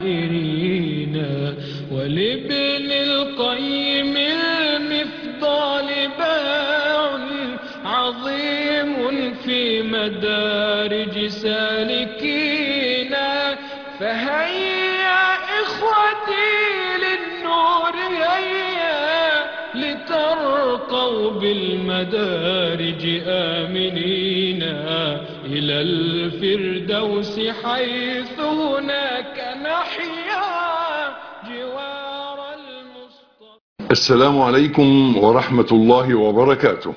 ولابن القيم المفضال باع عظيم في مدارج سالكينا فهيا إخوتي للنور هيا لترقوا بالمدارج آمنين إلى الفردوس حيث هناك نحيا جوار المصطفى السلام عليكم ورحمة الله وبركاته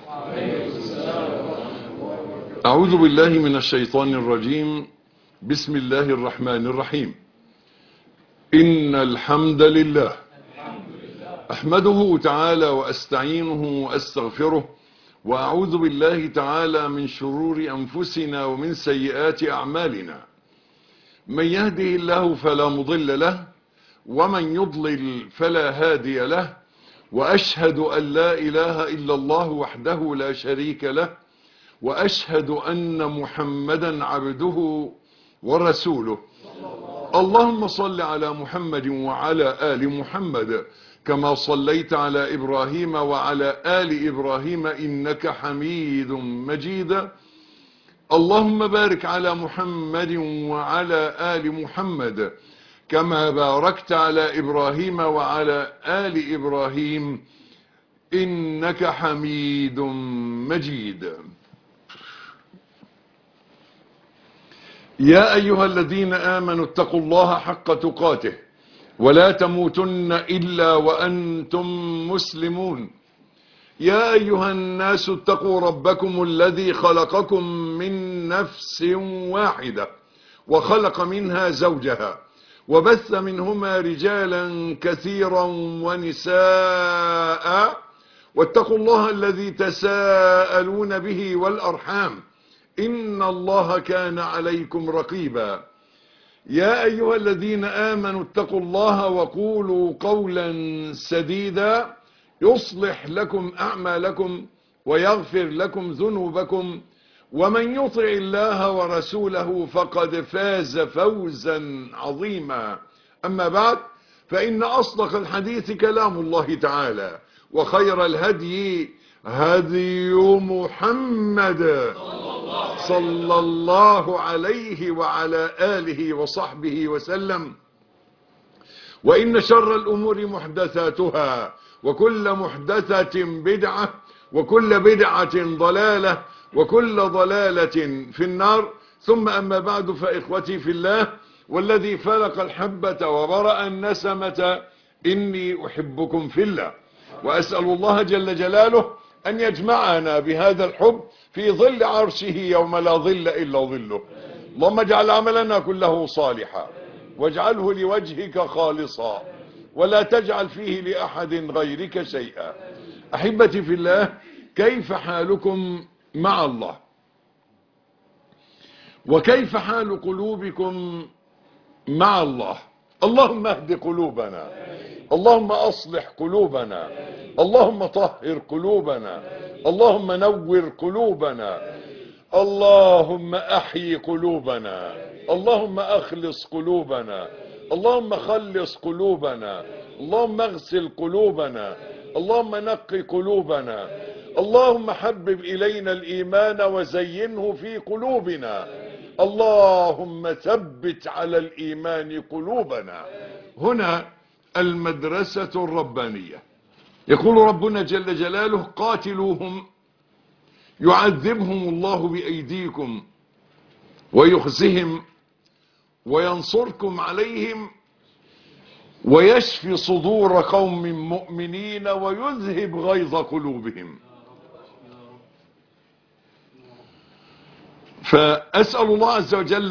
أعوذ بالله من الشيطان الرجيم بسم الله الرحمن الرحيم إن الحمد لله أحمده تعالى وأستعينه وأستغفره وأعوذ بالله تعالى من شرور أنفسنا ومن سيئات أعمالنا من يهده الله فلا مضل له ومن يضلل فلا هادي له وأشهد أن لا إله إلا الله وحده لا شريك له وأشهد أن محمدا عبده ورسوله اللهم صل على محمد وعلى آل محمد كما صليت على إبراهيم وعلى آل إبراهيم إنك حميد مجيد اللهم بارك على محمد وعلى آل محمد كما باركت على إبراهيم وعلى آل إبراهيم إنك حميد مجيد يا أيها الذين آمنوا اتقوا الله حق تقاته ولا تموتن إلا وأنتم مسلمون يا أيها الناس اتقوا ربكم الذي خلقكم من نفس واحدة وخلق منها زوجها وبث منهما رجالا كثيرا ونساء واتقوا الله الذي تساءلون به والأرحام إن الله كان عليكم رقيبا يا أيها الذين آمنوا اتقوا الله وقولوا قولا سديدا يصلح لكم أعمالكم ويغفر لكم ذنوبكم ومن يطع الله ورسوله فقد فاز فوزا عظيما أما بعد فإن أصدق الحديث كلام الله تعالى وخير الهدي هدي محمد صلى الله عليه وعلى آله وصحبه وسلم وإن شر الأمور محدثاتها وكل محدثة بدعة وكل بدعة ضلالة وكل ضلالة في النار ثم أما بعد فإخوتي في الله والذي فلق الحبة وبرأ النسمة إني أحبكم في الله وأسأل الله جل جلاله أن يجمعنا بهذا الحب في ظل عرشه يوم لا ظل إلا ظله اللهم اجعل عملنا كله صالحا واجعله لوجهك خالصا ولا تجعل فيه لأحد غيرك شيئا أحبتي في الله كيف حالكم مع الله وكيف حال قلوبكم مع الله اللهم اهد قلوبنا اللهم أصلح قلوبنا اللهم طهر قلوبنا اللهم نور قلوبنا اللهم أحيي قلوبنا اللهم أخلص قلوبنا اللهم خلص قلوبنا اللهم اغسل قلوبنا اللهم نقي قلوبنا اللهم حبب إلينا الإيمان وزينه في قلوبنا اللهم ثبت على الإيمان قلوبنا هنا المدرسة الربانية يقول ربنا جل جلاله قاتلوهم يعذبهم الله بأيديكم ويخزهم وينصركم عليهم ويشفي صدور قوم مؤمنين ويذهب غيظ قلوبهم فأسأل الله عز وجل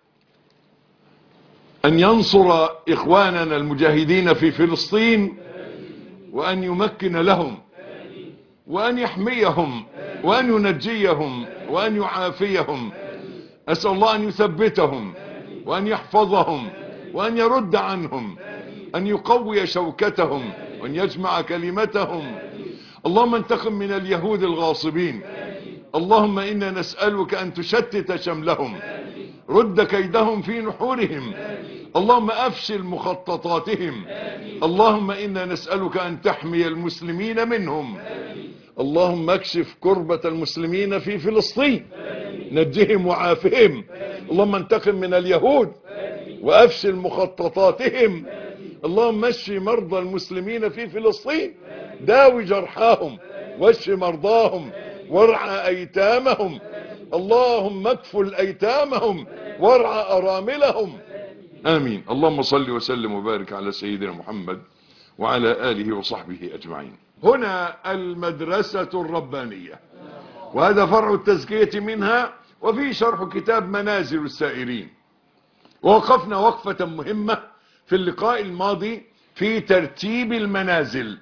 أن ينصر إخواننا المجاهدين في فلسطين وأن يمكن لهم وأن يحميهم وأن ينجيهم وأن يعافيهم أسأل الله أن يثبتهم وأن يحفظهم وأن يرد عنهم أن يقوي شوكتهم وأن يجمع كلمتهم اللهم انتقم من اليهود الغاصبين اللهم إنا نسألك أن تشتت شملهم رد كيدهم في نحورهم اللهم افشل مخططاتهم اللهم انا نسألك ان تحمي المسلمين منهم اللهم اكشف كربة المسلمين في فلسطين نجهم وعافهم اللهم انتقم من اليهود وافشل مخططاتهم اللهم اشف مرضى المسلمين في فلسطين داوي جرحاهم واشف مرضاهم وارعى ايتامهم اللهم اكفل ايتامهم وارعى اراملهم امين اللهم صل وسلم وبارك على سيدنا محمد وعلى اله وصحبه اجمعين هنا المدرسة الربانية وهذا فرع التزكية منها وفي شرح كتاب منازل السائرين ووقفنا وقفة مهمة في اللقاء الماضي في ترتيب المنازل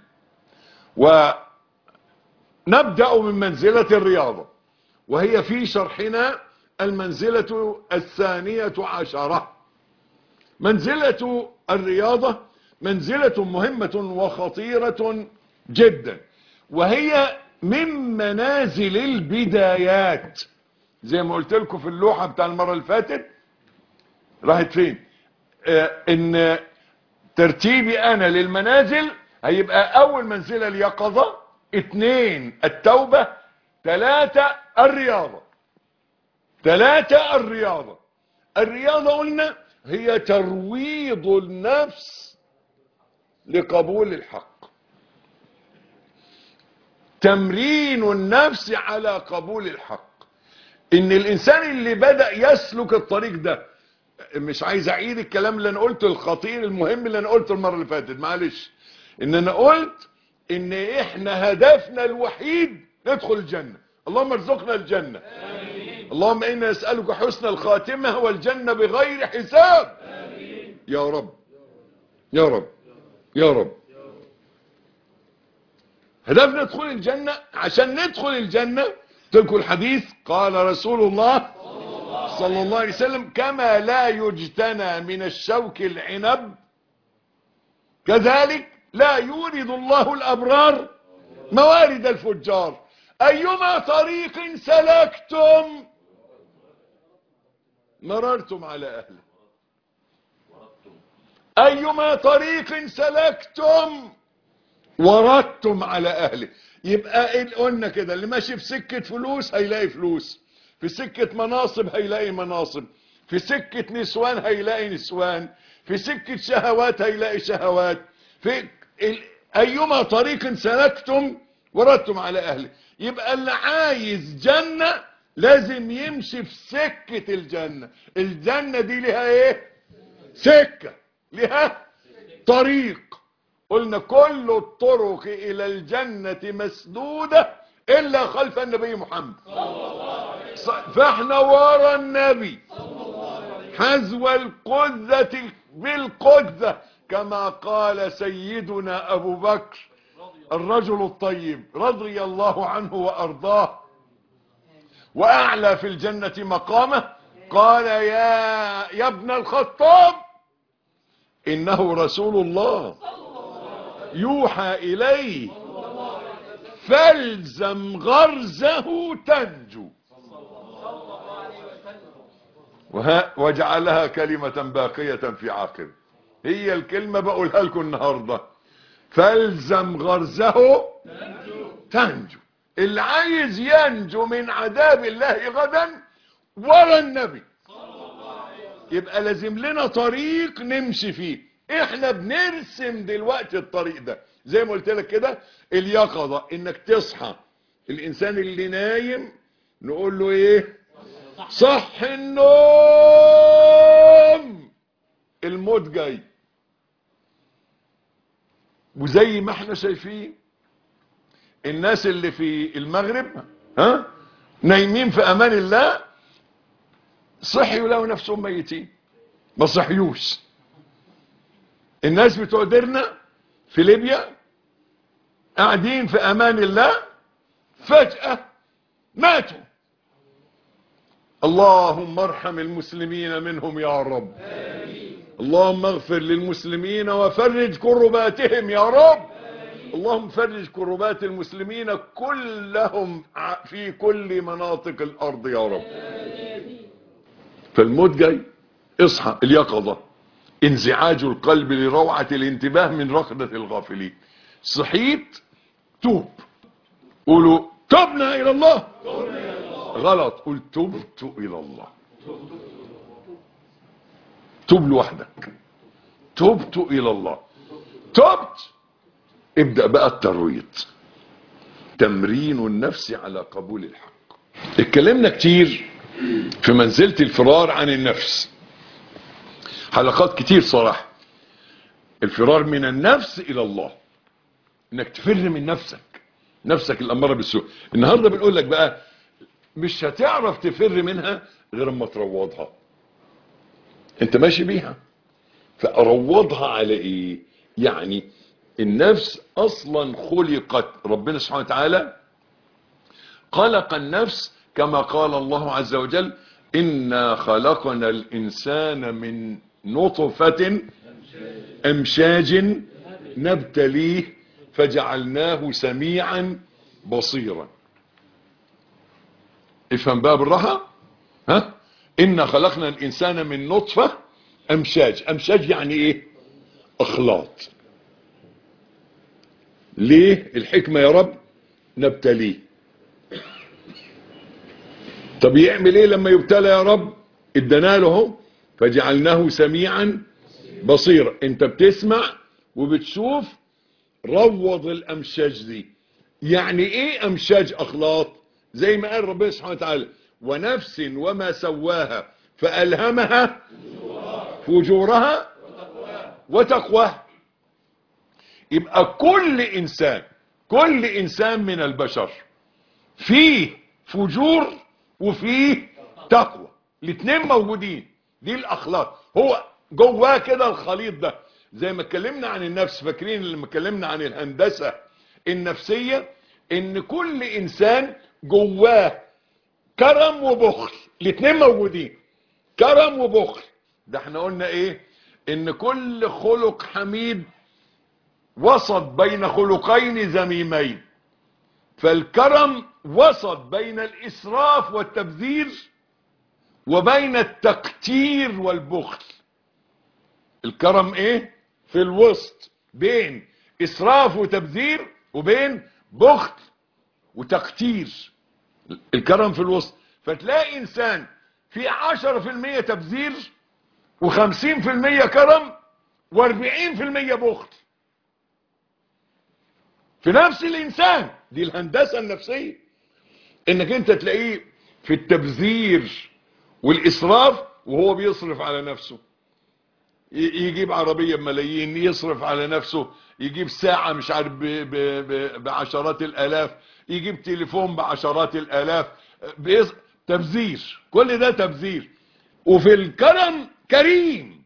ونبدأ من منزلة الرياضة وهي في شرحنا المنزلة الثانية عشرة منزلة الرياضة منزلة مهمة وخطيرة جدا وهي من منازل البدايات زي ما قلت لكم في اللوحة بتاع المرة اللي فاتت راحت فين آه ان ترتيبي انا للمنازل هيبقى اول منزلة اليقظة اتنين التوبة تلاتة الرياضة تلاتة الرياضة الرياضة قلنا هي ترويض النفس لقبول الحق تمرين النفس على قبول الحق ان الانسان اللي بدأ يسلك الطريق ده مش عايز اعيد الكلام اللي انا قلته الخطير المهم اللي انا قلته المرة اللي فاتت معلش ان انا قلت ان احنا هدفنا الوحيد ندخل الجنة اللهم ارزقنا الجنة آمين. اللهم انا نسألك حسن الخاتمة والجنة بغير حساب آمين. يا رب يا رب يا رب هدفنا ندخل الجنة عشان ندخل الجنة تلك الحديث قال رسول الله صلى الله عليه وسلم كما لا يجتنى من الشوك العنب كذلك لا يورد الله الأبرار موارد الفجار أيما طريق سلكتم مررتم على أهله أيما طريق سلكتم وردتم على أهله يبقى قلنا كده اللي ماشي في سكة فلوس هيلاقي فلوس في سكة مناصب هيلاقي مناصب في سكة نسوان هيلاقي نسوان في سكة شهوات هيلاقي شهوات في ال... أيما طريق سلكتم وردتم على أهله يبقى اللي عايز جنة لازم يمشي في سكة الجنة الجنة دي لها ايه سكة لها طريق قلنا كل الطرق الى الجنة مسدودة الا خلف النبي محمد فاحنا ورا النبي حذو القذة بالقذة كما قال سيدنا ابو بكر الرجل الطيب رضي الله عنه وارضاه واعلى في الجنة مقامه قال يا يا ابن الخطاب انه رسول الله يوحى اليه فالزم غرزه تنجو وها وجعلها كلمة باقية في عاقب هي الكلمة بقولها لكم النهاردة فالزم غرزه تنجو اللي عايز ينجو من عذاب الله غدا ورا النبي يبقى لازم لنا طريق نمشي فيه احنا بنرسم دلوقتي الطريق ده زي ما قلت لك كده اليقظة انك تصحى الانسان اللي نايم نقول له ايه صح النوم الموت جاي وزي ما احنا شايفين الناس اللي في المغرب ها نايمين في امان الله صحيوا لقوا نفسهم ميتين ما صحيوش الناس بتوع ديرنا في ليبيا قاعدين في امان الله فجأة ماتوا اللهم ارحم المسلمين منهم يا رب اللهم اغفر للمسلمين وفرج كرباتهم يا رب اللهم فرج كربات المسلمين كلهم في كل مناطق الارض يا رب فالموت جاي اصحى اليقظة انزعاج القلب لروعة الانتباه من ركضة الغافلين صحيت توب قولوا تبنا الى الله غلط قل تبت الى الله توب لوحدك تبت الى الله تبت ابدأ بقى الترويض تمرين النفس على قبول الحق اتكلمنا كتير في منزلة الفرار عن النفس حلقات كتير صراحة الفرار من النفس الى الله انك تفر من نفسك نفسك الاماره بالسوء النهارده بنقول لك بقى مش هتعرف تفر منها غير اما تروضها انت ماشي بيها فاروضها على ايه يعني النفس اصلا خلقت ربنا سبحانه وتعالى خلق النفس كما قال الله عز وجل انا خلقنا الانسان من نطفه امشاج نبتليه فجعلناه سميعا بصيرا افهم بقى بالراحه ها إنا خلقنا الإنسان من نطفة أمشاج أمشاج يعني إيه أخلاط ليه الحكمة يا رب نبتليه طب يعمل ايه لما يبتلى يا رب ادانا له اهو فجعلناه سميعا بصيرا انت بتسمع وبتشوف روض الامشاج دي يعني ايه امشاج اخلاط زي ما قال ربنا سبحانه وتعالى ونفس وما سواها فالهمها فجورها وتقواها يبقى كل انسان كل انسان من البشر فيه فجور وفيه تقوى الاثنين موجودين دي الاخلاق هو جواه كده الخليط ده زي ما اتكلمنا عن النفس فاكرين لما اتكلمنا عن الهندسة النفسية ان كل انسان جواه كرم وبخل الاثنين موجودين كرم وبخل ده احنا قلنا ايه ان كل خلق حميد وسط بين خلقين ذميمين فالكرم وسط بين الاسراف والتبذير وبين التقتير والبخل الكرم ايه في الوسط بين اسراف وتبذير وبين بخل وتقتير الكرم في الوسط فتلاقي انسان في عشرة في المية تبذير وخمسين في المية كرم واربعين في المية بخل في نفس الانسان دي الهندسة النفسية انك انت تلاقيه في التبذير والاسراف وهو بيصرف على نفسه يجيب عربية بملايين يصرف على نفسه يجيب ساعة مش عارف ب- ب- ب- بعشرات الالاف يجيب تليفون بعشرات الالاف بيص... تبذير كل ده تبذير وفي الكرم كريم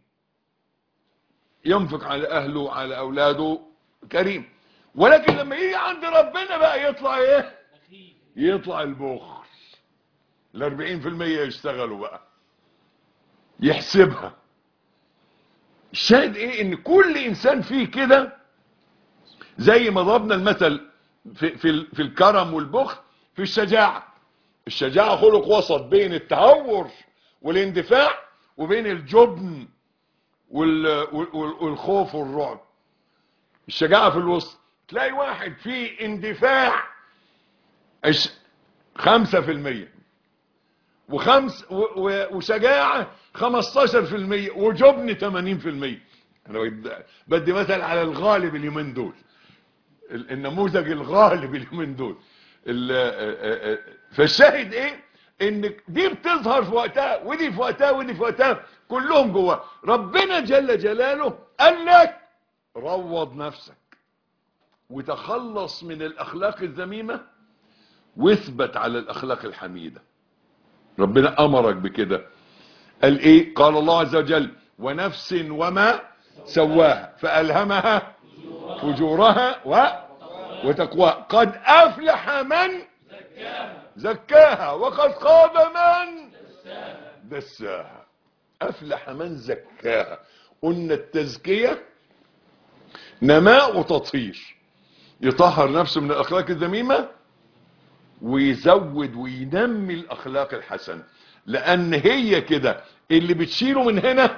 ينفق على اهله وعلى اولاده كريم ولكن لما يجي عند ربنا بقى يطلع ايه يطلع البخل الاربعين في المية يشتغلوا بقى يحسبها الشاهد ايه ان كل انسان فيه كده زي ما ضربنا المثل في, في, ال- في الكرم والبخل في الشجاعة الشجاعة خلق وسط بين التهور والاندفاع وبين الجبن وال- وال- والخوف والرعب الشجاعة في الوسط تلاقي واحد فيه اندفاع عش- خمسة في المية وخمس و- و- وشجاعة 15% وجبن 80% انا بد- بدي مثل على الغالب اليومين دول ال- النموذج الغالب اليومين دول ال- آه، آه، آه، فالشاهد ايه ان دي بتظهر في وقتها ودي في وقتها ودي في وقتها كلهم جواه ربنا جل جلاله قال لك روض نفسك وتخلص من الاخلاق الذميمه واثبت على الاخلاق الحميده ربنا امرك بكده قال ايه قال الله عز وجل ونفس وما سواها فالهمها فجورها و وتقواها قد افلح من زكاها وقد خاب من دساها افلح من زكاها قلنا التزكيه نماء وتطهير يطهر نفسه من الاخلاق الذميمه ويزود وينمي الاخلاق الحسنه لان هي كده اللي بتشيله من هنا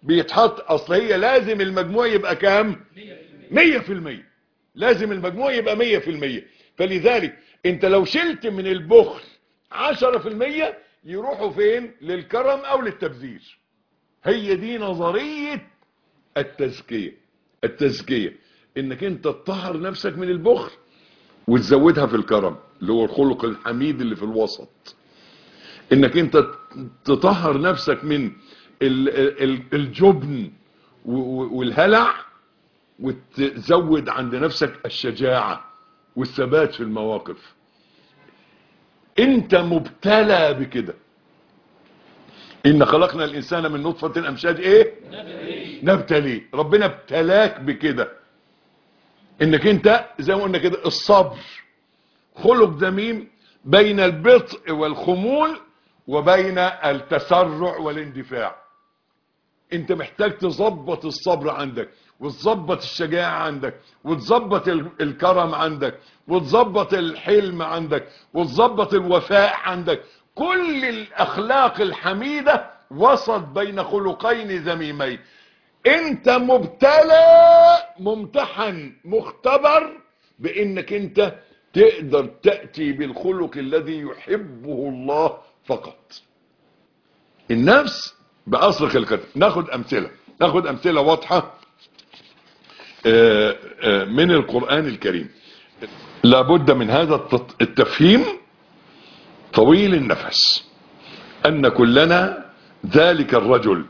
بيتحط اصل هي لازم المجموع يبقى كام مية في المية لازم المجموع يبقى مية في المية فلذلك انت لو شلت من البخل عشرة في المية يروحوا فين للكرم او للتبذير هي دي نظرية التزكية التزكية انك انت تطهر نفسك من البخل وتزودها في الكرم اللي هو الخلق الحميد اللي في الوسط انك انت تطهر نفسك من ال- ال- الجبن و- و- والهلع وتزود عند نفسك الشجاعة والثبات في المواقف انت مبتلى بكده ان خلقنا الانسان من نطفة امشاج ايه نبتلي ربنا ابتلاك بكده انك انت زي ما قلنا كده الصبر خلق ذميم بين البطء والخمول وبين التسرع والاندفاع انت محتاج تظبط الصبر عندك وتظبط الشجاعة عندك وتظبط ال- الكرم عندك وتظبط الحلم عندك وتظبط الوفاء عندك كل الاخلاق الحميدة وسط بين خلقين ذميمين انت مبتلى ممتحن مختبر بانك انت تقدر تأتي بالخلق الذي يحبه الله فقط النفس بأصل خلقتها ناخد أمثلة ناخد أمثلة واضحة آه، آه، من القرآن الكريم لابد من هذا التط- التفهيم طويل النفس أن كلنا ذلك الرجل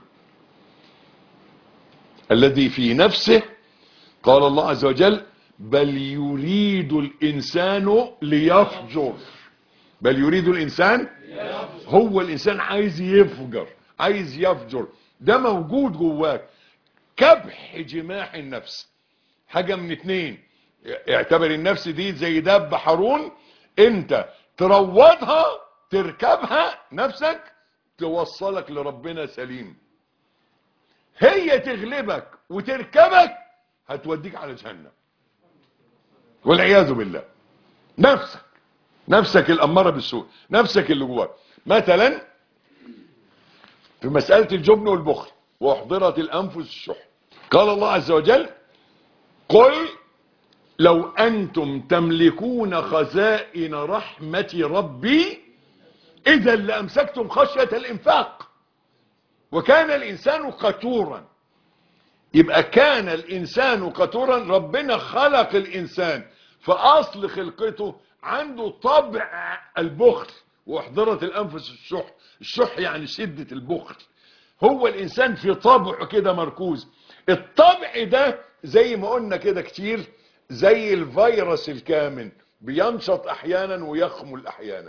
الذي في نفسه قال الله عز وجل بل يريد الإنسان ليفجر بل يريد الإنسان هو الإنسان عايز يفجر عايز يفجر ده موجود جواك كبح جماح النفس حاجة من اتنين اعتبر النفس دي زي دب حرون انت تروضها تركبها نفسك توصلك لربنا سليم هي تغلبك وتركبك هتوديك على جهنم والعياذ بالله نفسك نفسك الأمارة بالسوء نفسك اللي جواك مثلا في مسألة الجبن والبخل وأحضرت الأنفس الشح قال الله عز وجل قل لو أنتم تملكون خزائن رحمة ربي إذا لأمسكتم خشية الإنفاق وكان الإنسان قتورا يبقى كان الإنسان قتورا ربنا خلق الإنسان فأصل خلقته عنده طبع البخل واحضرت الأنفس الشح الشح يعني شدة البخل هو الإنسان في طبعه كده مركوز الطبع ده زي ما قلنا كده كتير زي الفيروس الكامن بينشط أحيانا ويخمل أحيانا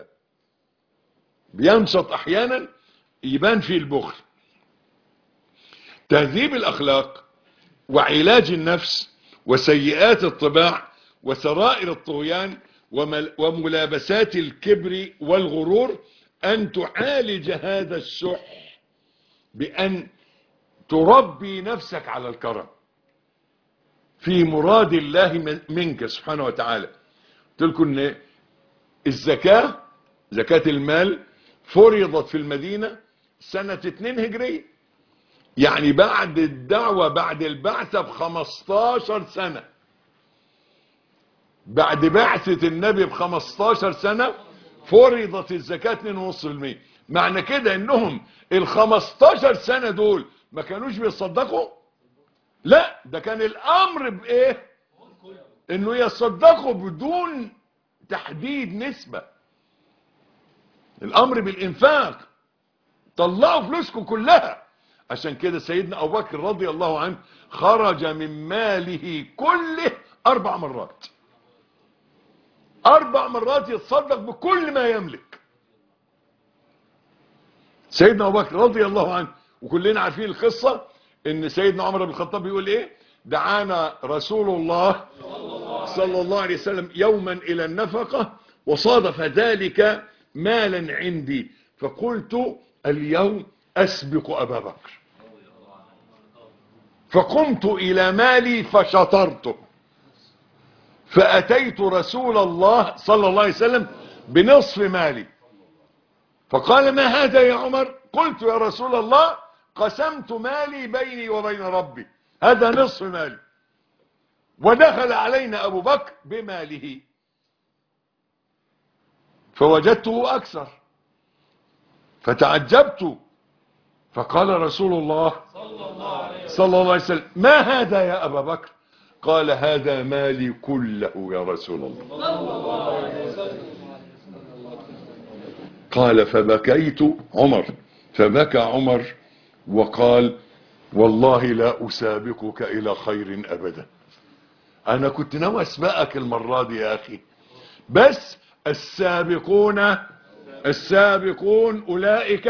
بينشط أحيانا يبان فيه البخل تهذيب الأخلاق وعلاج النفس وسيئات الطباع وسرائر الطغيان ومل- وملابسات الكبر والغرور أن تعالج هذا الشح بأن تربي نفسك على الكرم في مراد الله من- منك سبحانه وتعالى قلت لكم ان الزكاة زكاة المال فرضت في المدينة سنة 2 هجرية يعني بعد الدعوة بعد البعثة ب 15 سنة بعد بعثة النبي ب 15 سنة فرضت الزكاة 2.5% معنى كده انهم ال 15 سنة دول ما كانوش بيصدقوا لا ده كان الامر بايه انه يصدقوا بدون تحديد نسبة الامر بالانفاق طلعوا فلوسكم كلها عشان كده سيدنا ابو بكر رضي الله عنه خرج من ماله كله اربع مرات اربع مرات يتصدق بكل ما يملك سيدنا ابو بكر رضي الله عنه وكلنا عارفين القصة ان سيدنا عمر بن الخطاب بيقول ايه دعانا رسول الله صلى الله عليه وسلم يوما الى النفقة وصادف ذلك مالا عندي فقلت اليوم اسبق ابا بكر فقمت الى مالي فشطرته فاتيت رسول الله صلى الله عليه وسلم بنصف مالي فقال ما هذا يا عمر قلت يا رسول الله قسمت مالي بيني وبين ربي هذا نصف مالي ودخل علينا أبو بكر بماله فوجدته أكثر فتعجبت فقال رسول الله صلى الله عليه وسلم ما هذا يا أبا بكر قال هذا مالي كله يا رسول الله قال فبكيت عمر فبكى عمر وقال والله لا أسابقك إلى خير أبدا أنا كنت ناوي أسبقك المرة دي يا أخي بس السابقون السابقون أولئك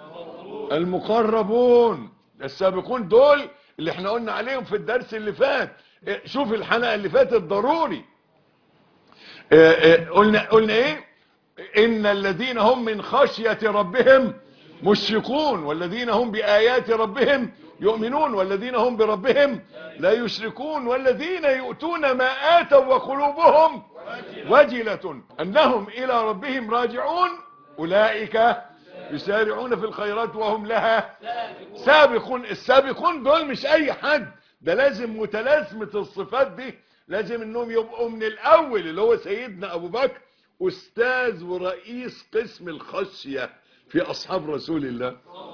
المقربون السابقون دول اللي احنا قلنا عليهم في الدرس اللي فات اه، شوف الحلقة اللي فاتت ضروري اه، اه، قلنا قلنا ايه ان الذين هم من خشية ربهم مشفقون والذين هم بآيات ربهم يؤمنون والذين هم بربهم لا يشركون والذين يؤتون ما آتوا وقلوبهم وجلة أنهم إلى ربهم راجعون أولئك يسارعون في الخيرات وهم لها سابقون السابقون دول مش أي حد ده لازم متلازمة الصفات دي لازم انهم يبقوا من الاول اللي هو سيدنا ابو بكر استاذ ورئيس قسم الخشية في اصحاب رسول الله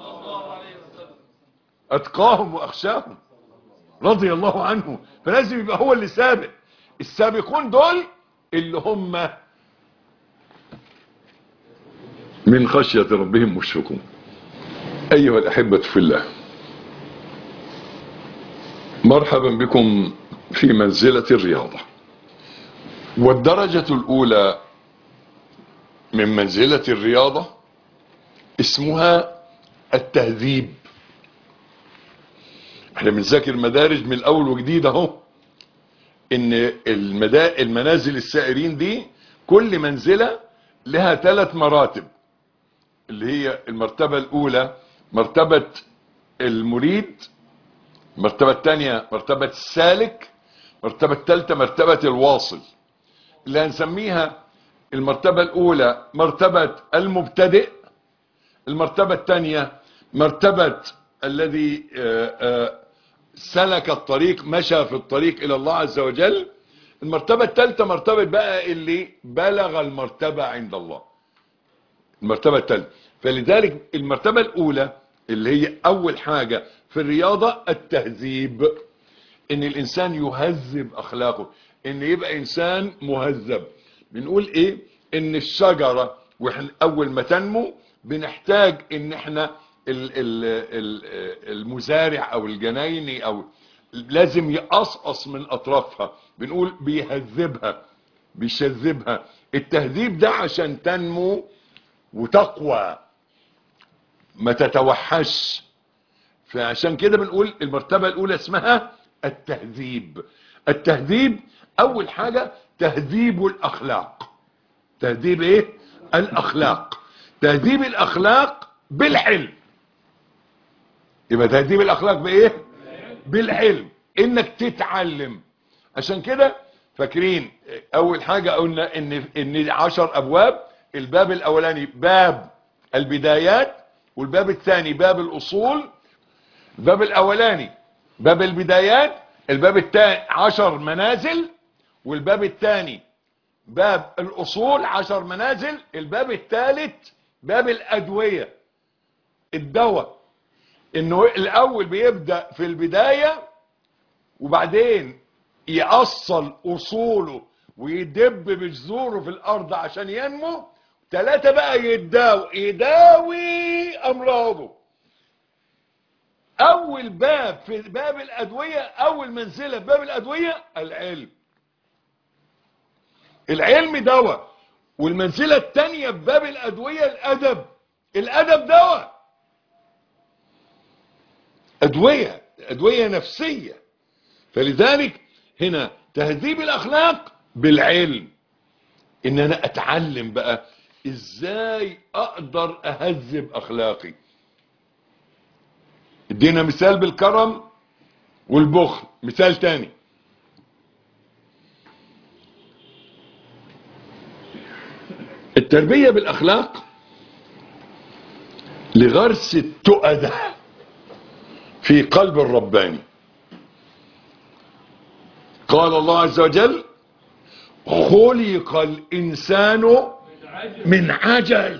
اتقاهم واخشاهم رضي الله عنه فلازم يبقى هو اللي سابق السابقون دول اللي هم من خشية ربهم مشفقون ايها الاحبة في الله مرحبا بكم في منزلة الرياضة والدرجة الأولى من منزلة الرياضة اسمها التهذيب احنا بنذاكر مدارج من الأول وجديد اهو ان المدا... المنازل السائرين دي كل منزلة لها ثلاث مراتب اللي هي المرتبة الأولى مرتبة المريد المرتبة الثانية مرتبة السالك المرتبة الثالثة مرتبة الواصل اللي هنسميها المرتبة الأولى مرتبة المبتدئ المرتبة الثانية مرتبة الذي آه، آه، سلك الطريق مشى في الطريق إلى الله عز وجل المرتبة الثالثة مرتبة بقى اللي بلغ المرتبة عند الله المرتبة الثالثة فلذلك المرتبة الأولى اللي هي أول حاجة في الرياضة التهذيب ان الانسان يهذب اخلاقه ان يبقى انسان مهذب بنقول ايه ان الشجرة واحنا اول ما تنمو بنحتاج ان احنا ال- ال- ال- المزارع او الجنايني او لازم يقصقص من اطرافها بنقول بيهذبها بيشذبها التهذيب ده عشان تنمو وتقوى ما تتوحش فعشان كده بنقول المرتبة الأولى اسمها التهذيب التهذيب أول حاجة تهذيب الأخلاق تهذيب إيه؟ الأخلاق تهذيب الأخلاق بالعلم يبقى تهذيب الأخلاق بإيه؟ بالعلم إنك تتعلم عشان كده فاكرين أول حاجة قلنا إن إن عشر أبواب الباب الأولاني باب البدايات والباب الثاني باب الأصول الباب الاولاني باب البدايات الباب الثاني عشر منازل والباب الثاني باب الاصول عشر منازل الباب الثالث باب الادوية الدواء انه الاول بيبدأ في البداية وبعدين يأصل اصوله ويدب بجذوره في الارض عشان ينمو ثلاثة بقى يداوي يداوي امراضه اول باب في باب الادوية اول منزلة في باب الادوية العلم العلم دواء والمنزلة التانية في باب الادوية الادب الادب دواء ادوية ادوية نفسية فلذلك هنا تهذيب الاخلاق بالعلم ان انا اتعلم بقى ازاي اقدر اهذب اخلاقي ادينا مثال بالكرم والبخل مثال تاني التربية بالاخلاق لغرس التؤدة في قلب الرباني قال الله عز وجل خلق الإنسان من عجل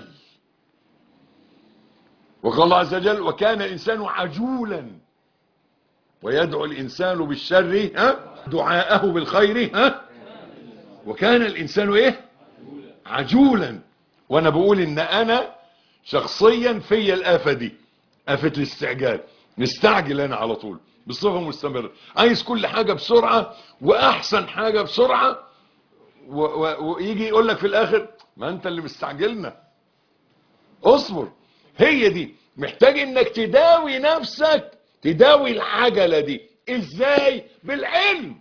وقال الله عز وجل وكان الإنسان عجولا ويدعو الإنسان بالشر ها دعاءه بالخير ها وكان الإنسان إيه عجولا وأنا بقول إن أنا شخصيا في الآفة دي آفة الاستعجال مستعجل أنا على طول بصفة مستمرة عايز كل حاجة بسرعة وأحسن حاجة بسرعة و- و- ويجي يقول لك في الآخر ما أنت اللي مستعجلنا اصبر هي دي محتاج انك تداوي نفسك تداوي العجلة دي ازاي بالعلم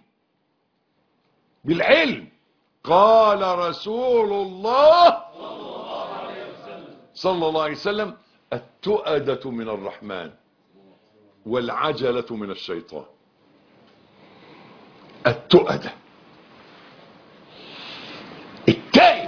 بالعلم قال رسول الله صلى الله عليه وسلم التؤدة من الرحمن والعجلة من الشيطان التؤدة التائد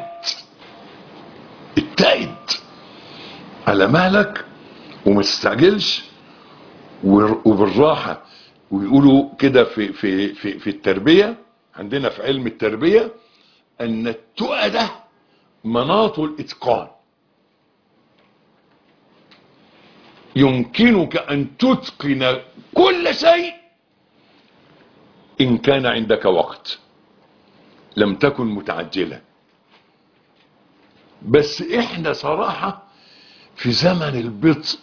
التائد على مهلك وما تستعجلش ور- وبالراحة ويقولوا كده في, في, في, في التربية عندنا في علم التربية أن التؤدة مناط الإتقان يمكنك أن تتقن كل شيء إن كان عندك وقت لم تكن متعجلا بس احنا صراحة في زمن البطء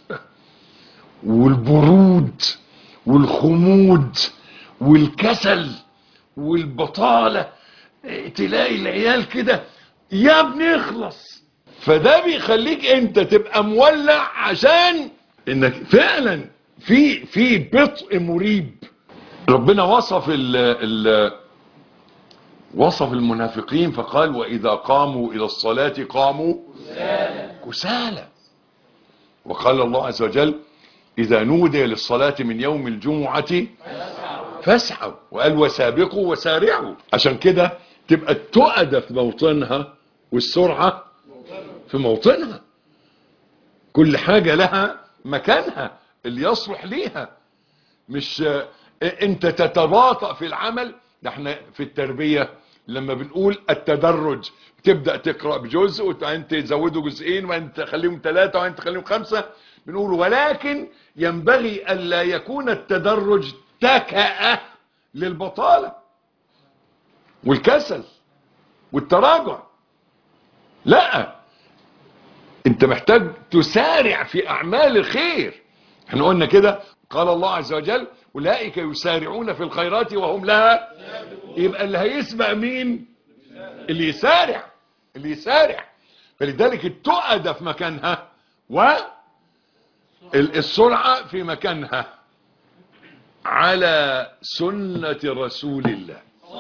والبرود والخمود والكسل والبطالة إيه، تلاقي العيال كده يا ابني اخلص فده بيخليك انت تبقى مولع عشان انك فعلا في في بطء مريب ربنا وصف ال ال وصف المنافقين فقال واذا قاموا الى الصلاة قاموا كسالى وقال الله عز وجل إذا نودي للصلاة من يوم الجمعة فاسعوا وقال وسابقوا وسارعوا عشان كده تبقى التؤدة في موطنها والسرعة في موطنها كل حاجة لها مكانها اللي يصلح ليها مش آه، انت تتباطأ في العمل ده احنا في التربية لما بنقول التدرج تبدأ تقرأ بجزء وانت تزوده جزئين وانت تخليهم ثلاثة وانت تخليهم خمسة بنقول ولكن ينبغي ألا يكون التدرج تكأة للبطالة والكسل والتراجع لا انت محتاج تسارع في اعمال الخير احنا قلنا كده قال الله عز وجل اولئك يسارعون في الخيرات وهم لها يبقى اللي هيسبق مين اللي يسارع اللي يسارع فلذلك التؤدة في مكانها والسرعة في مكانها على سنة رسول الله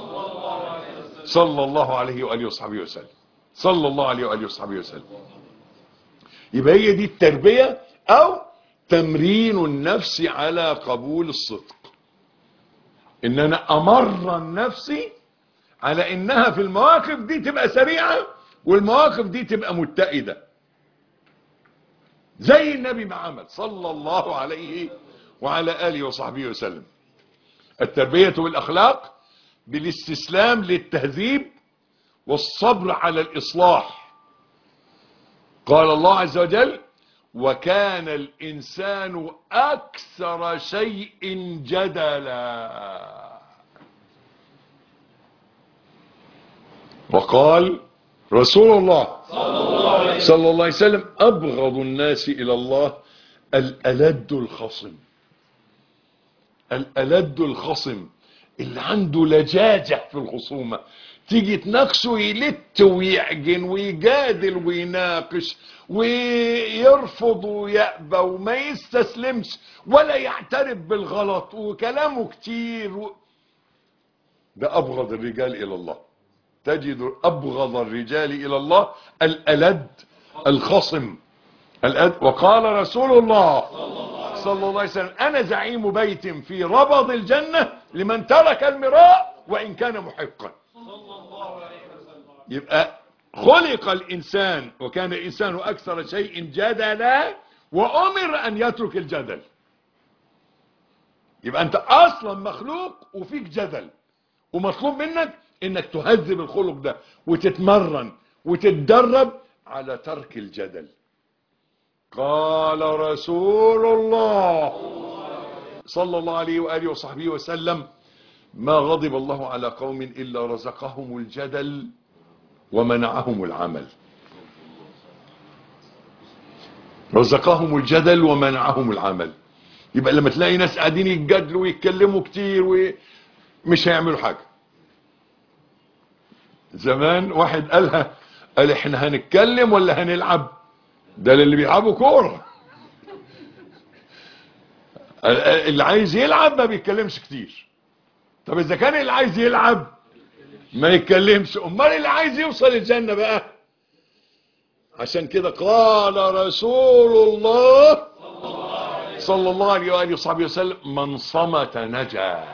صلى الله عليه وآله وصحبه وسلم صلى الله عليه وآله وصحبه وسلم يبقى هي دي التربية او تمرين النفس على قبول الصدق ان انا امرن نفسي على انها في المواقف دي تبقى سريعة والمواقف دي تبقى متئدة زي النبي ما عمل صلى الله عليه وعلى آله وصحبه وسلم التربية والأخلاق بالاستسلام للتهذيب والصبر على الإصلاح قال الله عز وجل وكان الإنسان أكثر شيء جدلا وقال رسول الله صلى الله عليه وسلم أبغض الناس إلى الله الألد الخصم الألد الخصم اللي عنده لجاجة في الخصومة تيجي تناقشه يلت ويعجن ويجادل ويناقش ويرفض ويأبى وما يستسلمش ولا يعترف بالغلط وكلامه كتير و... ده أبغض الرجال إلى الله تجد أبغض الرجال إلى الله الألد الخصم الأد وقال رسول الله صلى الله عليه وسلم أنا زعيم بيت في ربض الجنة لمن ترك المراء وإن كان محقا يبقى خلق الإنسان وكان الإنسان أكثر شيء جدلا وأمر أن يترك الجدل يبقى انت اصلا مخلوق وفيك جدل ومطلوب منك انك تهذب الخلق ده وتتمرن وتتدرب على ترك الجدل قال رسول الله صلى الله عليه وآله وصحبه وسلم ما غضب الله على قوم إلا رزقهم الجدل ومنعهم العمل رزقهم الجدل ومنعهم العمل يبقى لما تلاقي ناس قاعدين يتجادلوا ويتكلموا كتير ومش هيعملوا حاجة زمان واحد قالها قال احنا هنتكلم ولا هنلعب ده للي بيلعبوا كورة اللي عايز يلعب ما بيتكلمش كتير طب اذا كان اللي عايز يلعب ما يتكلمش امال اللي عايز يوصل الجنة بقى عشان كده قال رسول الله صلى الله عليه وآله وصحبه وسلم من صمت نجا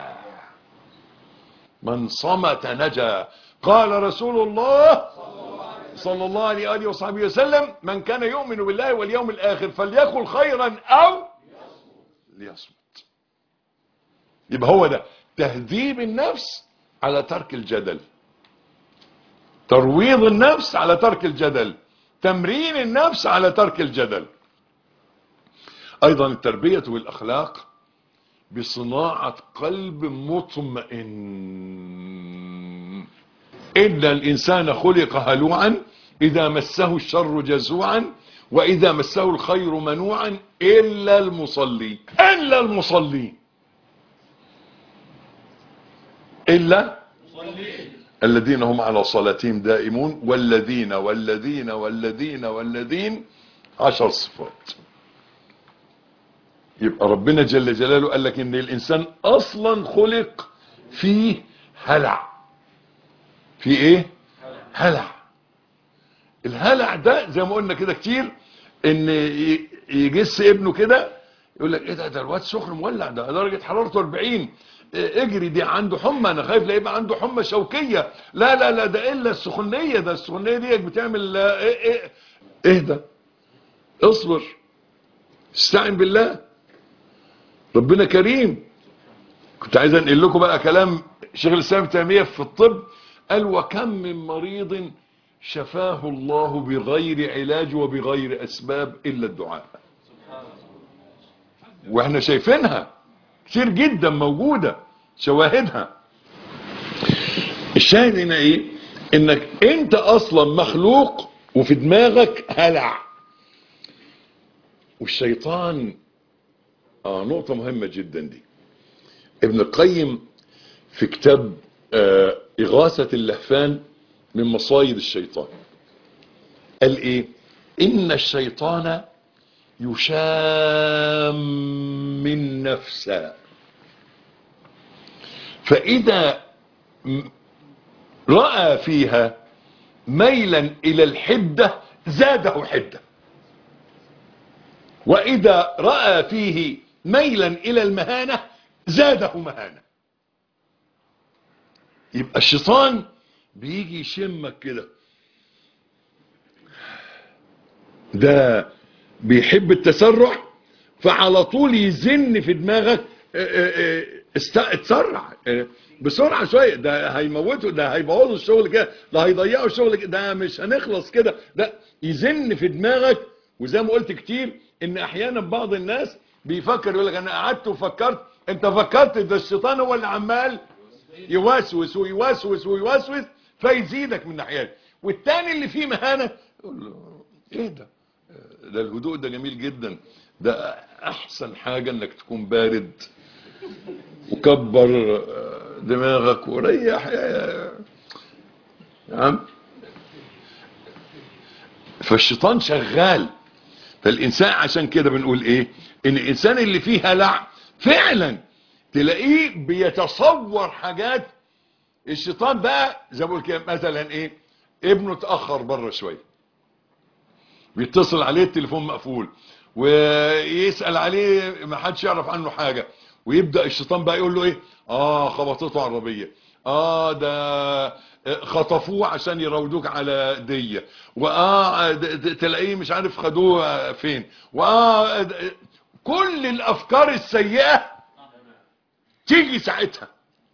من صمت نجا قال رسول الله صلى الله عليه وآله وصحبه وسلم من كان يؤمن بالله واليوم الآخر فليقل خيرا أو ليصمت يبقى هو ده تهذيب النفس على ترك الجدل ترويض النفس على ترك الجدل تمرين النفس على ترك الجدل ايضا التربية والاخلاق بصناعة قلب مطمئن ان الانسان خلق هلوعا اذا مسه الشر جزوعا واذا مسه الخير منوعا الا المصلي الا المصلي الا الذين هم على صلاتهم دائمون والذين والذين والذين والذين عشر صفات يبقى ربنا جل جلاله قال لك ان الانسان اصلا خلق فيه هلع في ايه هلع الهلع ده زي ما قلنا كده كتير ان يجس ابنه كده يقول لك ايه ده ده الواد سخن مولع ده درجه حرارته 40 اجري دي عنده حمى انا خايف لا يبقى عنده حمى شوكيه لا لا لا ده الا السخونيه ده السخونيه دي بتعمل ايه ايه اهدى اصبر استعن بالله ربنا كريم كنت عايز انقل لكم بقى كلام شيخ الاسلام تيميه في الطب قال وكم من مريض شفاه الله بغير علاج وبغير اسباب الا الدعاء واحنا شايفينها كتير جدا موجودة شواهدها الشاهد هنا ايه انك انت اصلا مخلوق وفي دماغك هلع والشيطان اه نقطة مهمة جدا دي ابن القيم في كتاب آه إغاثة اللهفان من مصايد الشيطان قال ايه ان الشيطان يشام من نفسه فإذا رأى فيها ميلا إلى الحدة زاده حدة وإذا رأى فيه ميلا إلى المهانة زاده مهانة يبقى الشيطان بيجي يشمك كده ده بيحب التسرع فعلى طول يزن في دماغك اتسرع بسرعة شوية ده هيموته ده هيبوظوا الشغل كده ده هيضيعوا الشغل كده ده مش هنخلص كده ده يزن في دماغك وزي ما قلت كتير ان احيانا بعض الناس بيفكر يقول لك انا قعدت وفكرت انت فكرت ده الشيطان هو اللي عمال يوسوس ويوسوس ويوسوس فيزيدك من ناحيته والتاني اللي فيه مهانة يقول له ايه ده ده الهدوء ده جميل جدا ده احسن حاجة انك تكون بارد وكبر دماغك وريح يا عم فالشيطان شغال فالانسان عشان كده بنقول ايه ان الانسان اللي فيه هلع فعلا تلاقيه بيتصور حاجات الشيطان بقى زي ما بقول كده مثلا ايه ابنه اتاخر بره شويه بيتصل عليه التليفون مقفول ويسال عليه ما حدش يعرف عنه حاجه ويبدا الشيطان بقى يقول له ايه اه خبطته عربيه اه ده خطفوه عشان يراودوك على دية واه تلاقيه مش عارف خدوه فين واه كل الافكار السيئة تيجي ساعتها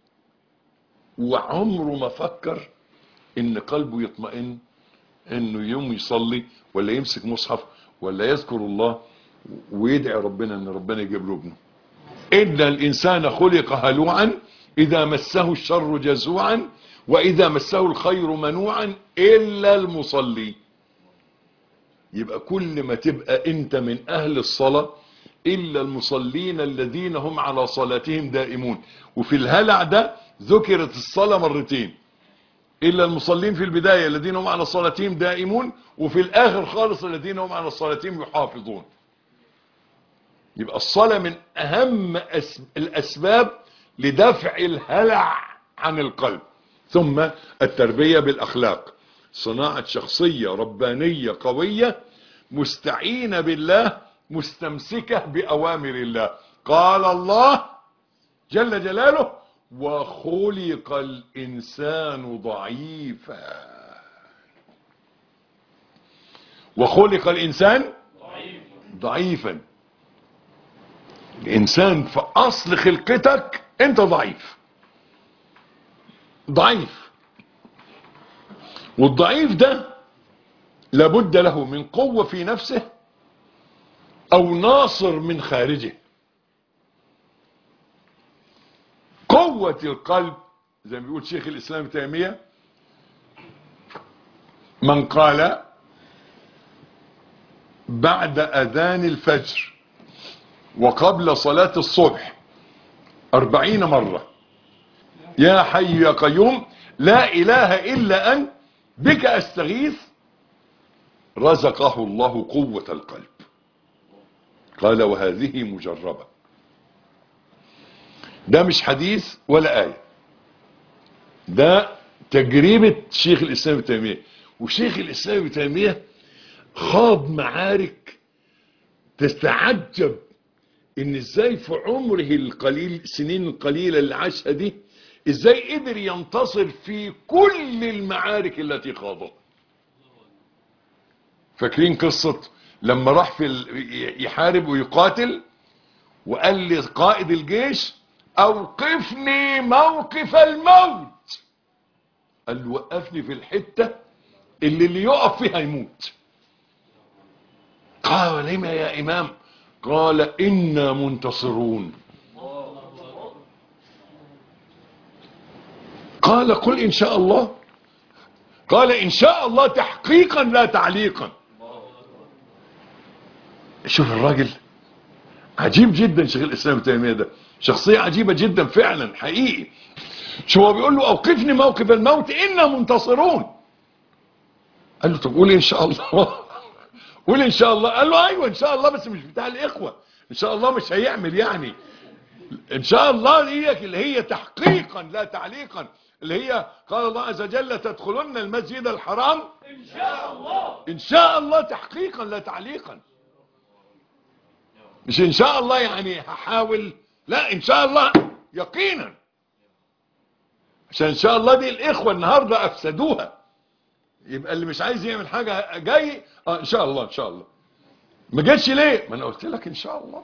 وعمره ما فكر ان قلبه يطمئن انه يوم يصلي ولا يمسك مصحف ولا يذكر الله ويدعي ربنا ان ربنا يجيب له ابنه ان الانسان خلق هلوعا اذا مسه الشر جزوعا واذا مسه الخير منوعا الا المصلي يبقى كل ما تبقى انت من اهل الصلاة الا المصلين الذين هم على صلاتهم دائمون وفي الهلع ده ذكرت الصلاة مرتين الا المصلين في البداية الذين هم على صلاتهم دائمون وفي الاخر خالص الذين هم على صلاتهم يحافظون يبقى الصلاة من اهم أس- الاسباب لدفع الهلع عن القلب ثم التربية بالاخلاق صناعة شخصية ربانية قوية مستعينة بالله مستمسكة بأوامر الله قال الله جل جلاله وخلق الإنسان ضعيفا وخلق الإنسان ضعيفا الإنسان في أصل خلقتك أنت ضعيف ضعيف والضعيف ده لابد له من قوة في نفسه او ناصر من خارجه قوة القلب زي ما بيقول شيخ الاسلام ابن تيمية من قال بعد اذان الفجر وقبل صلاة الصبح اربعين مرة يا حي يا قيوم لا اله الا انت بك استغيث رزقه الله قوة القلب قال وهذه مجربة ده مش حديث ولا آية ده تجربة شيخ الإسلام ابن تيمية وشيخ الإسلام ابن تيمية خاض معارك تستعجب ان ازاي في عمره القليل السنين القليلة اللي عاشها دي ازاي قدر ينتصر في كل المعارك التي خاضها فاكرين قصة لما راح في ال- يحارب ويقاتل وقال لقائد الجيش اوقفني موقف الموت قال له وقفني في الحتة اللي اللي يقف فيها يموت قال لما يا امام قال انا منتصرون قال قل ان شاء الله قال ان شاء الله تحقيقا لا تعليقا شوف الراجل عجيب جدا شيخ الاسلام ابن تيميه ده شخصيه عجيبه جدا فعلا حقيقي شو هو بيقول له اوقفني موقف الموت انا منتصرون قال له طب قول ان شاء الله قول ان شاء الله قال له ايوه ان شاء الله بس مش بتاع الاخوه ان شاء الله مش هيعمل يعني ان شاء الله ديك اللي هي تحقيقا لا تعليقا اللي هي قال الله عز وجل تدخلن المسجد الحرام ان شاء الله ان شاء الله تحقيقا لا تعليقا مش ان شاء الله يعني هحاول لا ان شاء الله يقينا عشان ان شاء الله دي الاخوه النهارده افسدوها يبقى اللي مش عايز يعمل حاجه جاي اه ان شاء الله ان شاء الله ما جاتش ليه ما انا قلت لك ان شاء الله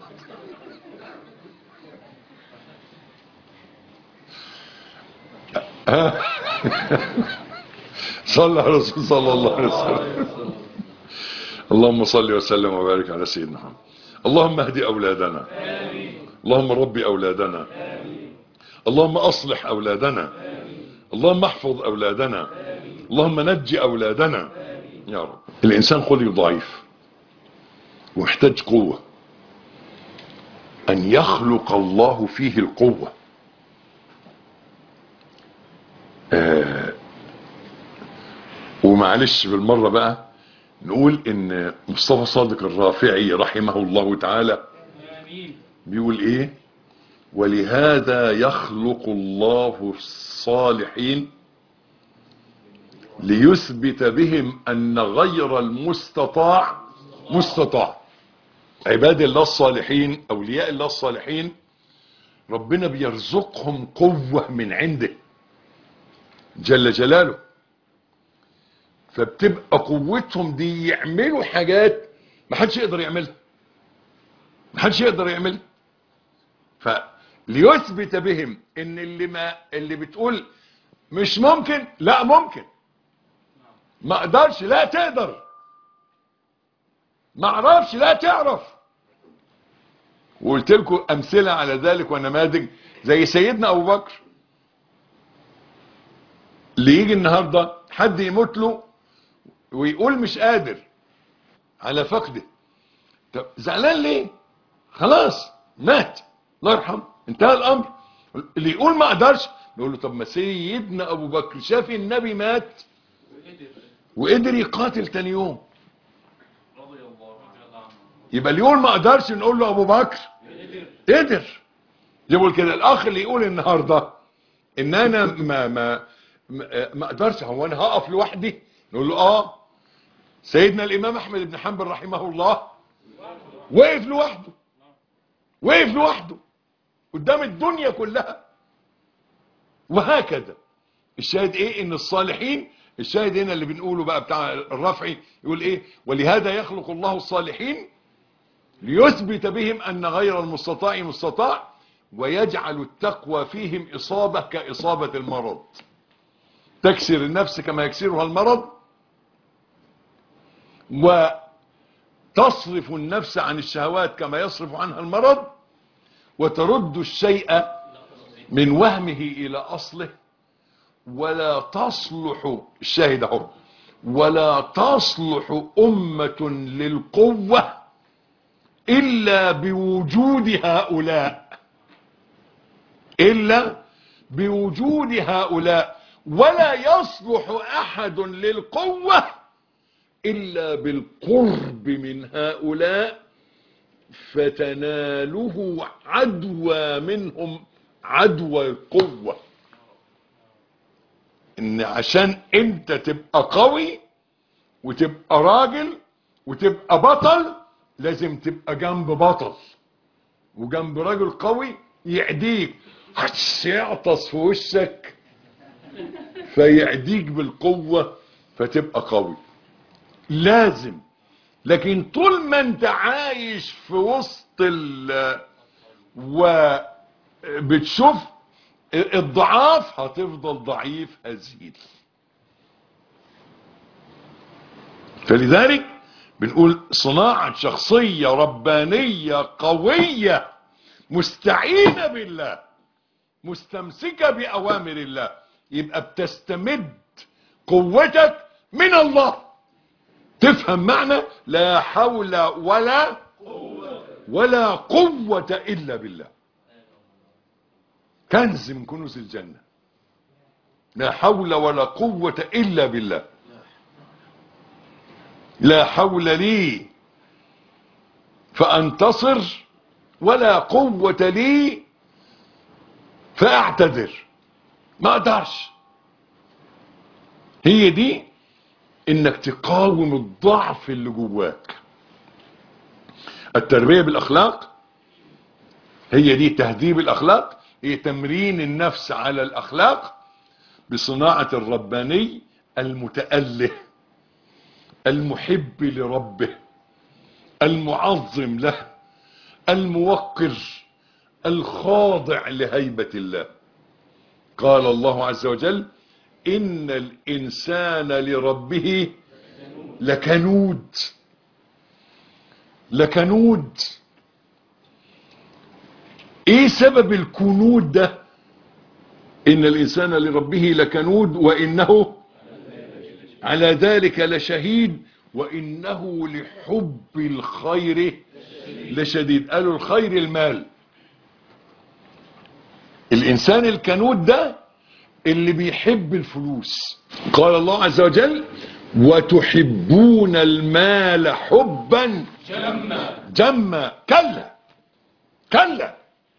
صلى على الرسول صلى الله عليه وسلم اللهم صل وسلم وبارك على سيدنا محمد اللهم اهد اولادنا اللهم ربي اولادنا اللهم اصلح اولادنا اللهم احفظ اولادنا اللهم نجي اولادنا يا رب الانسان خلق ضعيف ومحتاج قوه ان يخلق الله فيه القوه آه ومعلش بالمره بقى نقول ان مصطفى صادق الرافعي رحمه الله تعالى بيقول ايه ولهذا يخلق الله الصالحين ليثبت بهم ان غير المستطاع مستطاع عباد الله الصالحين اولياء الله الصالحين ربنا بيرزقهم قوة من عنده جل جلاله فبتبقى قوتهم دي يعملوا حاجات ما حدش يقدر يعملها ما حدش يقدر يعملها ليثبت بهم ان اللي ما اللي بتقول مش ممكن لا ممكن ما اقدرش لا تقدر ما اعرفش لا تعرف وقلت لكم امثله على ذلك ونماذج زي سيدنا ابو بكر اللي يجي النهارده حد يموت له ويقول مش قادر على فقده طب زعلان ليه خلاص مات الله يرحمه انتهى الامر اللي يقول ما اقدرش نقول له طب ما سيدنا ابو بكر شاف النبي مات وقدر يقاتل تاني يوم يبقى اللي يقول ما اقدرش نقول له ابو بكر قدر يقول كده الاخ اللي يقول النهارده ان انا ما ما ما ما اقدرش هو انا هقف لوحدي نقول له اه سيدنا الامام احمد بن حنبل رحمه الله وقف لوحده وقف لوحده قدام الدنيا كلها وهكذا الشاهد ايه ان الصالحين الشاهد هنا اللي بنقوله بقى بتاع الرفعي يقول ايه ولهذا يخلق الله الصالحين ليثبت بهم ان غير المستطاع مستطاع ويجعل التقوى فيهم اصابة كاصابة المرض تكسر النفس كما يكسرها المرض وتصرف النفس عن الشهوات كما يصرف عنها المرض وترد الشيء من وهمه الى اصله ولا تصلح الشاهد اهو ولا تصلح امة للقوة الا بوجود هؤلاء الا بوجود هؤلاء ولا يصلح احد للقوة الا بالقرب من هؤلاء فتناله عدوى منهم عدوى القوة ان عشان انت تبقى قوي وتبقى راجل وتبقى بطل لازم تبقى جنب بطل وجنب راجل قوي يعديك حتى يعطس في وشك فيعديك بالقوة فتبقى قوي لازم لكن طول ما انت عايش في وسط ال وبتشوف الضعاف هتفضل ضعيف هزيل فلذلك بنقول صناعة شخصية ربانية قوية مستعينة بالله مستمسكة بأوامر الله يبقى بتستمد قوتك من الله تفهم معنى لا حول ولا ولا قوة إلا بالله كنز من كنوز الجنة لا حول ولا قوة إلا بالله لا حول لي فأنتصر ولا قوة لي فأعتذر ما أقدرش هي دي انك تقاوم الضعف اللي جواك التربية بالاخلاق هي دي تهذيب الاخلاق هي تمرين النفس على الاخلاق بصناعة الرباني المتأله المحب لربه المعظم له الموقر الخاضع لهيبة الله قال الله عز وجل إن الإنسان لربه لكنود لكنود ايه سبب الكنود ده ان الانسان لربه لكنود وانه على ذلك لشهيد وانه لحب الخير لشديد قالوا الخير المال الانسان الكنود ده اللي بيحب الفلوس قال الله عز وجل وتحبون المال حبا جمّا جما كلا كلا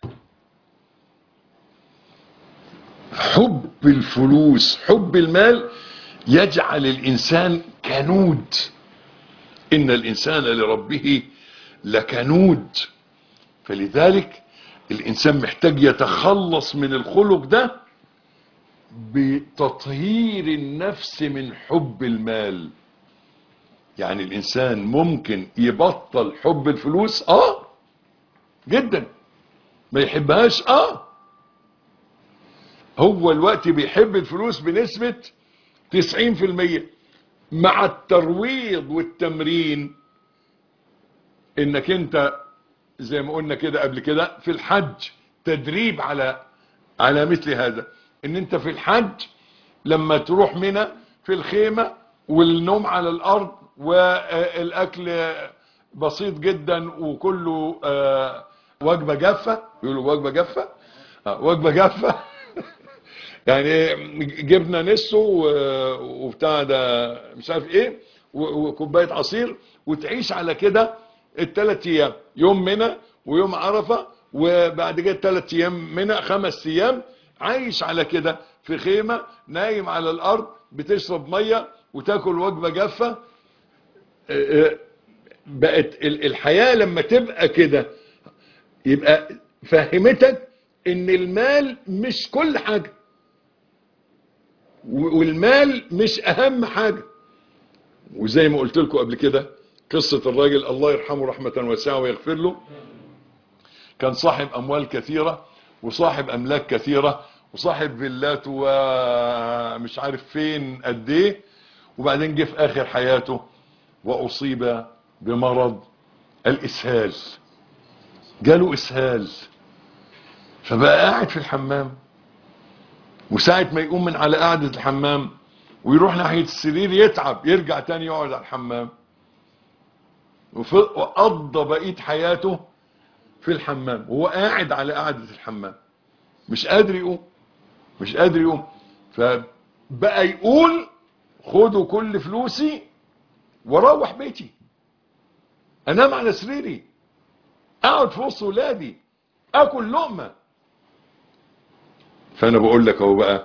حب الفلوس حب المال يجعل الانسان كنود ان الانسان لربه لكنود فلذلك الانسان محتاج يتخلص من الخلق ده بتطهير النفس من حب المال يعني الانسان ممكن يبطل حب الفلوس اه جدا ما يحبهاش اه هو الوقت بيحب الفلوس بنسبة 90% مع الترويض والتمرين انك انت زي ما قلنا كده قبل كده في الحج تدريب على على مثل هذا ان انت في الحج لما تروح منى في الخيمة والنوم على الارض والاكل بسيط جدا وكله آه، وجبة جافة يقولوا وجبة جافة آه، وجبة جافة يعني جبنه نسو و- وبتاع ده مش عارف ايه و- وكوبايه عصير وتعيش على كده الثلاث ايام يوم منى ويوم عرفه وبعد كده ثلاث ايام منى خمس ايام عايش على كده في خيمه نايم على الارض بتشرب ميه وتاكل وجبه جافه آه، آه، بقت ال- الحياه لما تبقى كده يبقى فهمتك ان المال مش كل حاجه والمال مش اهم حاجة وزي ما قلت لكم قبل كده قصة الراجل الله يرحمه رحمة واسعة ويغفر له كان صاحب اموال كثيرة وصاحب املاك كثيرة وصاحب فيلات ومش عارف فين قد ايه وبعدين جه في اخر حياته واصيب بمرض الاسهال جاله اسهال فبقى قاعد في الحمام وساعة ما يقوم من على قعدة الحمام ويروح ناحية السرير يتعب يرجع تاني يقعد على الحمام وف- وقضى بقية حياته في الحمام وهو قاعد على قعدة الحمام مش قادر يقوم مش قادر يقوم فبقى يقول خدوا كل فلوسي واروح بيتي انام على سريري اقعد في وسط ولادي اكل لقمه فانا بقول لك اهو بقى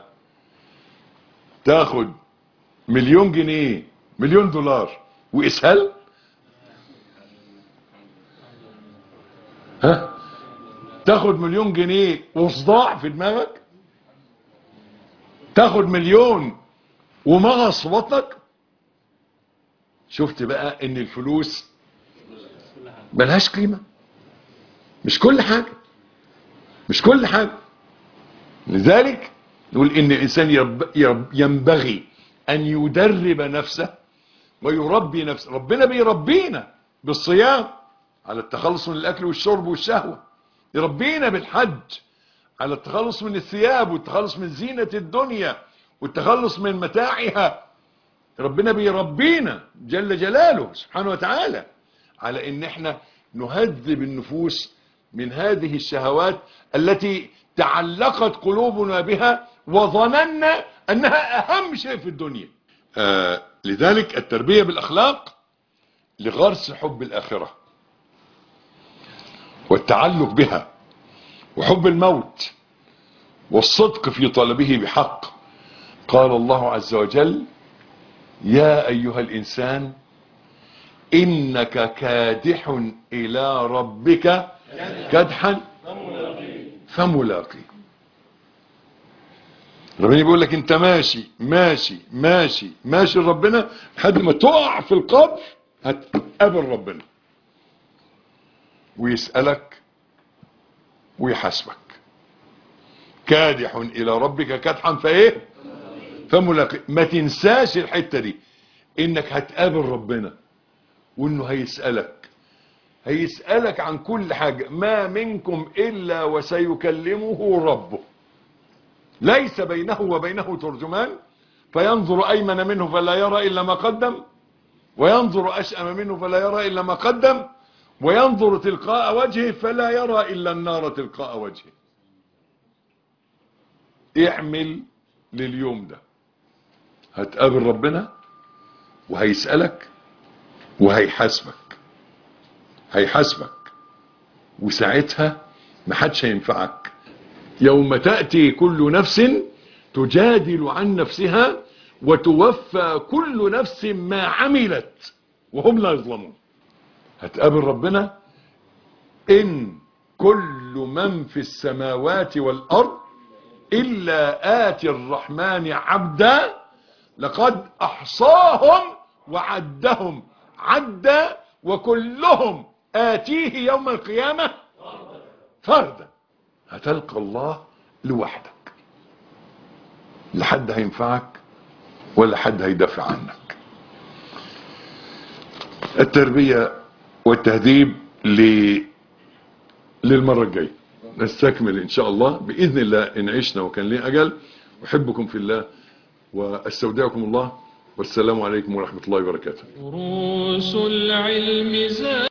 تاخد مليون جنيه مليون دولار واسهال ها تاخد مليون جنيه وصداع في دماغك تاخد مليون ومغص في بطنك شفت بقى ان الفلوس ملهاش قيمة مش كل حاجة مش كل حاجة لذلك نقول ان الانسان يرب يرب ينبغي ان يدرب نفسه ويربي نفسه ربنا بيربينا بالصيام على التخلص من الاكل والشرب والشهوة يربينا بالحج على التخلص من الثياب والتخلص من زينة الدنيا والتخلص من متاعها ربنا بيربينا جل جلاله سبحانه وتعالى على ان احنا نهذب النفوس من هذه الشهوات التي تعلقت قلوبنا بها وظننا انها اهم شيء في الدنيا آه لذلك التربية بالاخلاق لغرس حب الاخرة والتعلق بها وحب الموت والصدق في طلبه بحق قال الله عز وجل يا ايها الانسان انك كادح الى ربك كدحا فملاقي ربنا بيقول لك انت ماشي ماشي ماشي ماشي ربنا لحد ما تقع في القبر هتقابل ربنا ويسألك ويحاسبك كادح الى ربك كدحا فايه فملاقي ما تنساش الحتة دي انك هتقابل ربنا وانه هيسألك هيسألك عن كل حاجة ما منكم الا وسيكلمه ربه ليس بينه وبينه ترجمان فينظر ايمن منه فلا يرى الا ما قدم وينظر اشأم منه فلا يرى الا ما قدم وينظر تلقاء وجهه فلا يرى الا النار تلقاء وجهه اعمل لليوم ده هتقابل ربنا وهيسألك وهيحاسبك هيحاسبك وساعتها محدش هينفعك يوم تأتي كل نفس تجادل عن نفسها وتوفى كل نفس ما عملت وهم لا يظلمون هتقابل ربنا إن كل من في السماوات والأرض إلا آتي الرحمن عبدا لقد أحصاهم وعدهم عدا وكلهم آتيه يوم القيامة فردا هتلقى الله لوحدك لا حد هينفعك ولا حد هيدافع عنك التربية والتهذيب ل... للمرة الجاية نستكمل ان شاء الله بإذن الله ان عشنا وكان لي أجل أحبكم في الله واستودعكم الله والسلام عليكم ورحمة الله وبركاته دروس العلم زاد